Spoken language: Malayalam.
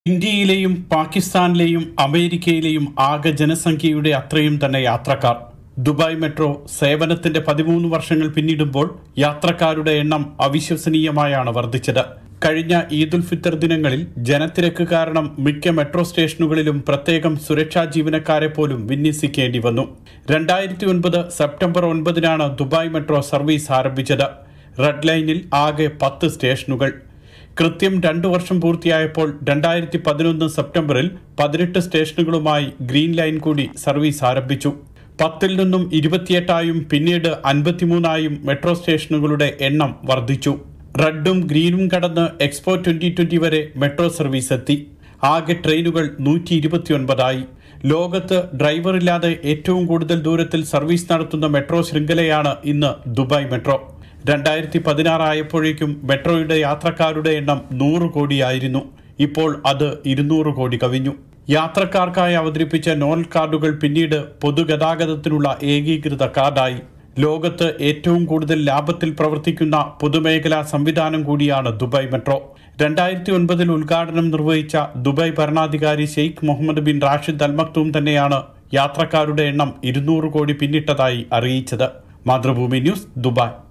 ഇന്ത്യയിലെയും പാകിസ്ഥാനിലെയും അമേരിക്കയിലെയും ആകെ ജനസംഖ്യയുടെ അത്രയും തന്നെ യാത്രക്കാർ ദുബായ് മെട്രോ സേവനത്തിന്റെ പതിമൂന്ന് വർഷങ്ങൾ പിന്നിടുമ്പോൾ യാത്രക്കാരുടെ എണ്ണം അവിശ്വസനീയമായാണ് വർദ്ധിച്ചത് കഴിഞ്ഞ ഈദുൽ ഫിത്തർ ദിനങ്ങളിൽ ജനത്തിരക്ക് കാരണം മിക്ക മെട്രോ സ്റ്റേഷനുകളിലും പ്രത്യേകം സുരക്ഷാ ജീവനക്കാരെ പോലും വിന്യസിക്കേണ്ടി വന്നു രണ്ടായിരത്തി ഒൻപത് സെപ്റ്റംബർ ഒൻപതിനാണ് ദുബായ് മെട്രോ സർവീസ് ആരംഭിച്ചത് റെഡ് ലൈനിൽ ആകെ പത്ത് സ്റ്റേഷനുകൾ കൃത്യം രണ്ടു വർഷം പൂർത്തിയായപ്പോൾ രണ്ടായിരത്തി പതിനൊന്ന് സെപ്റ്റംബറിൽ പതിനെട്ട് സ്റ്റേഷനുകളുമായി ഗ്രീൻ ലൈൻ കൂടി സർവീസ് ആരംഭിച്ചു പത്തിൽ നിന്നും ഇരുപത്തിയെട്ടായും പിന്നീട് അൻപത്തിമൂന്നായും മെട്രോ സ്റ്റേഷനുകളുടെ എണ്ണം വർദ്ധിച്ചു റെഡും ഗ്രീനും കടന്ന് എക്സ്പോ ട്വന്റി ട്വന്റി വരെ മെട്രോ സർവീസ് എത്തി ആകെ ട്രെയിനുകൾ നൂറ്റി ഇരുപത്തിയൊൻപതായി ലോകത്ത് ഡ്രൈവറില്ലാതെ ഏറ്റവും കൂടുതൽ ദൂരത്തിൽ സർവീസ് നടത്തുന്ന മെട്രോ ശൃംഖലയാണ് ഇന്ന് ദുബായ് മെട്രോ രണ്ടായിരത്തി പതിനാറായപ്പോഴേക്കും മെട്രോയുടെ യാത്രക്കാരുടെ എണ്ണം നൂറ് കോടിയായിരുന്നു ഇപ്പോൾ അത് ഇരുന്നൂറ് കോടി കവിഞ്ഞു യാത്രക്കാർക്കായി അവതരിപ്പിച്ച നോൺ കാർഡുകൾ പിന്നീട് പൊതുഗതാഗതത്തിനുള്ള ഏകീകൃത കാർഡായി ലോകത്ത് ഏറ്റവും കൂടുതൽ ലാഭത്തിൽ പ്രവർത്തിക്കുന്ന പൊതുമേഖലാ സംവിധാനം കൂടിയാണ് ദുബായ് മെട്രോ രണ്ടായിരത്തി ഒൻപതിൽ ഉദ്ഘാടനം നിർവഹിച്ച ദുബായ് ഭരണാധികാരി Sheikh Mohammed bin Rashid Al Maktoum തന്നെയാണ് യാത്രക്കാരുടെ എണ്ണം ഇരുന്നൂറ് കോടി പിന്നിട്ടതായി അറിയിച്ചത് മാതൃഭൂമി ന്യൂസ് ദുബായ്